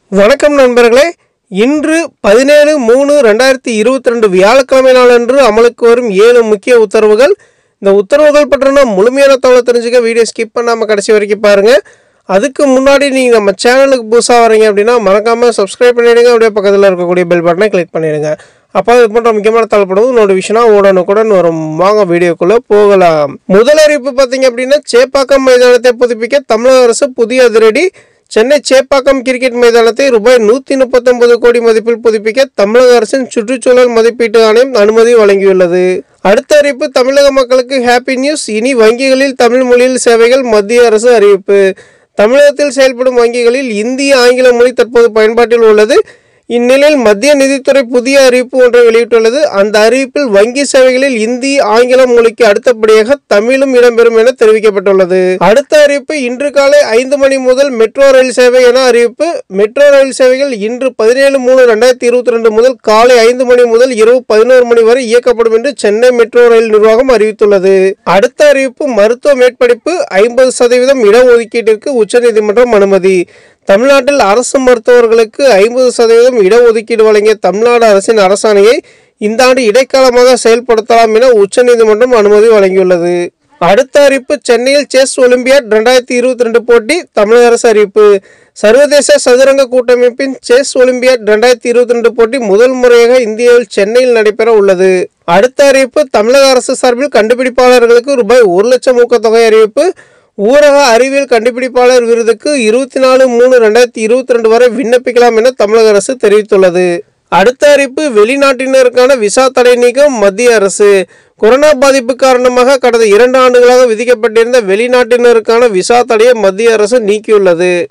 வணக்கம் நண்பர்களே இன்று பதினேழு மூணு ரெண்டாயிரத்தி இருபத்தி ரெண்டு வியாழக்கிழமை நாளன்று அமலுக்கு வரும் ஏழு முக்கிய உத்தரவுகள் இந்த உத்தரவுகள் பற்றின முழுமையான தகவலை தெரிஞ்சுக்க வீடியோ ஸ்கிப் பண்ணாமல் கடைசி வரைக்கும் பாருங்கள் அதுக்கு முன்னாடி நீங்கள் நம்ம சேனலுக்கு புதுசாக வரீங்க அப்படின்னா மறக்காமல் சப்ஸ்கிரைப் பண்ணிடுங்க அப்படியே பக்கத்தில் இருக்கக்கூடிய பெல் பட்டனை கிளிக் பண்ணிடுங்க அப்போ இது போன்ற முக்கியமான தகவல்படும் நோட்டிஃபிகேஷனாக உடனுக்குடன் வரும் வாங்க வீடியோக்குள்ளே போகலாம் முதல் அறிவிப்பு பார்த்தீங்க அப்படின்னா சேப்பாக்கம் மைதானத்தை புதுப்பிக்க தமிழக அரசு புதிய அதிரடி சென்னை சேப்பாக்கம் கிரிக்கெட் மைதானத்தை ரூபாய் நூற்றி முப்பத்தொன்பது கோடி மதிப்பில் புதுப்பிக்க தமிழக அரசின் சுற்றுச்சூழல் மதிப்பீட்டு ஆணையம் அனுமதி வழங்கியுள்ளது அடுத்த அறிவிப்பு தமிழக மக்களுக்கு ஹாப்பி நியூஸ் இனி வங்கிகளில் தமிழ் மொழியில் சேவைகள் மத்திய அரசு அறிவிப்பு தமிழகத்தில் செயல்படும் வங்கிகளில் இந்திய ஆங்கில மொழி தற்போது பயன்பாட்டில் உள்ளது இந்நிலையில் மத்திய நிதித்துறை புதிய அறிவிப்பு ஒன்றை வெளியிட்டுள்ளது அந்த அறிவிப்பில் வங்கி சேவைகளில் இந்தி ஆங்கிலம் மொழிக்கு அடுத்தபடியாக தமிழும் இடம்பெறும் என தெரிவிக்கப்பட்டுள்ளது அடுத்த அறிவிப்பு இன்று காலை ஐந்து மணி முதல் மெட்ரோ ரயில் சேவை என அறிவிப்பு மெட்ரோ ரயில் சேவைகள் இன்று பதினேழு மூணு ரெண்டாயிரத்தி இருபத்தி ரெண்டு முதல் காலை ஐந்து மணி முதல் இரவு பதினோரு மணி வரை இயக்கப்படும் என்று சென்னை மெட்ரோ ரயில் நிர்வாகம் அறிவித்துள்ளது அடுத்த அறிவிப்பு மருத்துவ மேற்படிப்பு ஐம்பது சதவீதம் இடஒதுக்கீட்டிற்கு உச்சநீதிமன்றம் அனுமதி தமிழ்நாட்டில் அரசு மருத்துவர்களுக்கு ஐம்பது சதவீதம் இடஒதுக்கீடு வழங்கிய தமிழ்நாடு அரசின் அரசாணையை இந்த ஆண்டு இடைக்காலமாக செயல்படுத்தலாம் என உச்சநீதிமன்றம் அனுமதி வழங்கியுள்ளது அடுத்த அறிவிப்பு சென்னையில் செஸ் ஒலிம்பியாட் ரெண்டாயிரத்தி இருபத்தி ரெண்டு போட்டி தமிழக அரசு அறிவிப்பு சர்வதேச சதுரங்க கூட்டமைப்பின் செஸ் ஒலிம்பியாட் ரெண்டாயிரத்தி இருபத்தி ரெண்டு போட்டி முதல் முறையாக இந்தியாவில் சென்னையில் நடைபெற உள்ளது அடுத்த அறிவிப்பு தமிழக அரசு சார்பில் கண்டுபிடிப்பாளர்களுக்கு ரூபாய் ஒரு லட்சம் ஊக்கத்தொகை அறிவிப்பு ஊரக அறிவியல் கண்டுபிடிப்பாளர் விருதுக்கு இருபத்தி நாலு மூணு ரெண்டாயிரத்தி இருபத்தி ரெண்டு வரை விண்ணப்பிக்கலாம் என தமிழக அரசு தெரிவித்துள்ளது அடுத்த அறிவிப்பு வெளிநாட்டினருக்கான விசா தடை நீக்கம் மத்திய அரசு கொரோனா பாதிப்பு காரணமாக கடந்த இரண்டு ஆண்டுகளாக விதிக்கப்பட்டிருந்த வெளிநாட்டினருக்கான விசா தடையை மத்திய அரசு நீக்கியுள்ளது